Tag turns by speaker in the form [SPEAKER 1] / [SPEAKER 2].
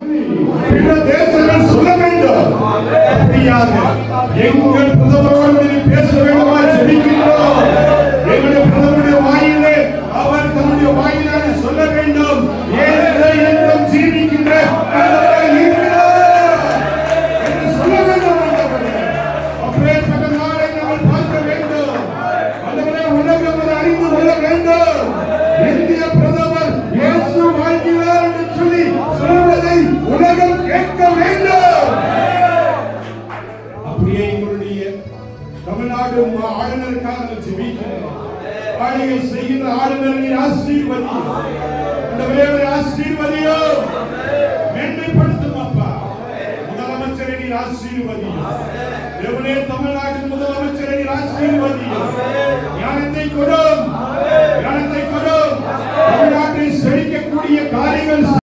[SPEAKER 1] பிற தேசங்கள் சொல்ல வேண்டும் அப்படியாக எங்கள் பிரதமரோடு நீ பேச வேண்டுமா ஜெபிக்கின்றோம் எங்களுடைய பிரதமருடைய வாயிலே அவர் தன்னுடைய வாயிலாக சொல்ல வேண்டும் இயேசு என்றும் ஜீவிக்கின்ற ஆண்டவராய் இருக்கிறார் என்று சொல்ல வேண்டும் ஆண்டவரே. அப்பேற்பட்ட நாளை நாங்கள் பார்க்க வேண்டும் ஆண்டவரே, உலகம் அதை அறிந்து கொள்ள வேண்டும் இந்திய பிரதமர் இயேசு வாழ்கிறார் என்று சொல்லி சொல்வதை உலகம் கேட்க வேண்டும் அப்படியே எங்களுடைய தமிழ்நாடு மா- ஆளுநருக்காக நாங்கள் ஜெபிக்கிறோம் ஆளுகை செய்கின்ற ஆளுநர் நீர் ஆசீர்வதியும் ஆண்டவரே, அவரை ஆசீர்வதியும் மேன்மைப்படுத்தும் அப்பா முதலமைச்சரை நீர் ஆசீர்வதியும் தேவனே தமிழ்நாட்டின் முதலமைச்சரை நீர் ஆசீர்வதியும் ஞானத்தை கொடும் ஞானத்தை கொடும் தமிழ்நாட்டை செழிக்கக்கூடிய காரியங்கள்